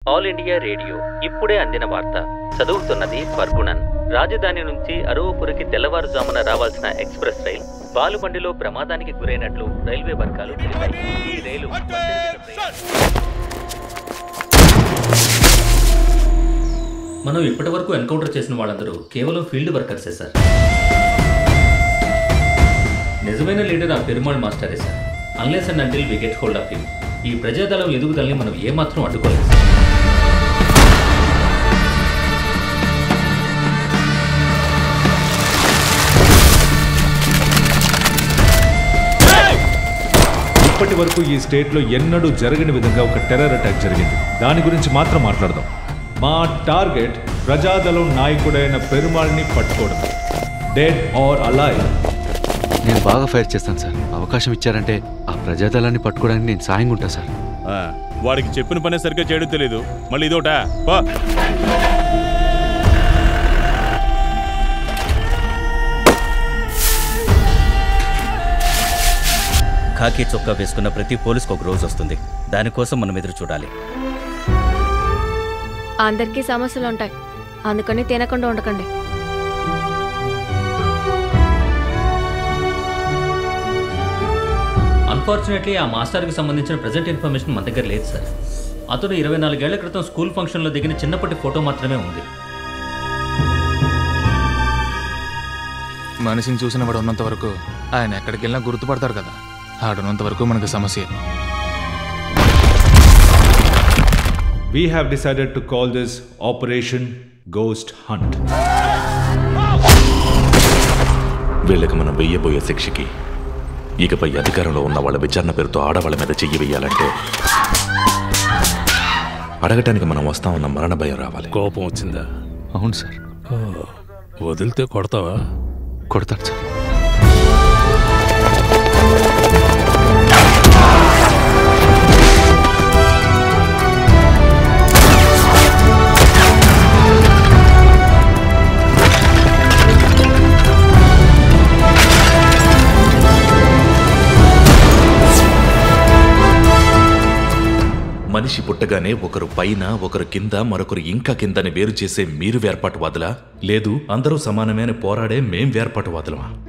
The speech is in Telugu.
ఆల్ ఇండియా రేడియో ఇప్పుడే అందిన వార్త చదువుతున్నది ఫర్గుణన్ రాజధాని నుంచి అరువుపురికి తెల్లవారుజామున రావాల్సిన ఎక్స్ప్రెస్ రైల్ బాలుబండిలో ప్రమాదానికి గురైనట్లు రైల్వే వర్గాలు తెలిపాయి ఈ రైలు మనం ఇప్పటి వరకు ఎన్కౌంటర్ చేసిన వాళ్ళందరూ కేవలం ఫీల్డ్ వర్కర్సే సార్ నిజమైన లీడర్ ఆ పెరుమాళ్ మాస్టరే sir unless and until we get hold of him ఈ ప్రజాదళం ఎదుగుదలని మనం ఏమాత్రం అడ్డుకోలేదు సార్ ఇప్పటి వరకు ఈ స్టేట్లో ఎన్నడూ జరగని విధంగా ఒక టెర్రర్ అటాక్ జరిగింది దాని గురించి మాత్రం మాట్లాడదాం మా టార్గెట్ ప్రజాదళం నాయకుడైన పెరుమాళ్ని పట్టుకోవడం డెడ్ ఆర్ అలైవ్ నేను బాగా ఫైర్ చేస్తాను సార్ అవకాశం ఇచ్చారంటే ఆ ప్రజాదళాన్ని పట్టుకోవడానికి నేను సాయంగా ఉంటా సార్ ఆ, వాడికి చెప్పిన పనే సరిగ్గా చేయడం తెలీదు మళ్ళీ ఇదోటా పో ఖాకీ చొక్కా వేసుకున్న ప్రతి పోలీస్కి ఒక రోజు వస్తుంది దానికోసం మనం ఎదురు చూడాలి అందరికీ సమస్యలు ఉంటాయి అందుకని తినకుండా ఉండకండి అన్ఫార్చునేట్లీ ఆ మాస్టర్కి సంబంధించిన ప్రజెంట్ ఇన్ఫర్మేషన్ మన దగ్గర లేదు సార్ అతను ఇరవై నాలుగేళ్ల క్రితం స్కూల్ ఫంక్షన్లో దిగిన చిన్నప్పటి ఫోటో మాత్రమే ఉంది మనిషిని చూసిన వాడు ఉన్నంత వరకు ఆయన ఎక్కడికి వెళ్ళినా గుర్తుపడతారు కదా ఆడున్నంత వరకు మనకు సమస్య we have decided to call this operation ghost hunt వీళ్ళకి మనం వెయ్యబోయే శిక్షకి ఇకపై అధికారంలో ఉన్న వాళ్ళ విచారణ పేరుతో ఆడవాళ్ళ మీద చెయ్యి వేయాలంటే అడగటానికి మనం వస్తామన్న మరణ భయం రావాలి కోపం వచ్చిందా అవును సార్ వదిలితే కొడతావా కొడతాను సార్ మనిషి పుట్టగానే ఒకరు పైన ఒకరు కింద మరొకరు ఇంకా కిందని వేరు చేసే మీరు వేర్పాటువాదులా లేదు అందరూ సమానమే అని పోరాడే మేం వేర్పాటువాదులమా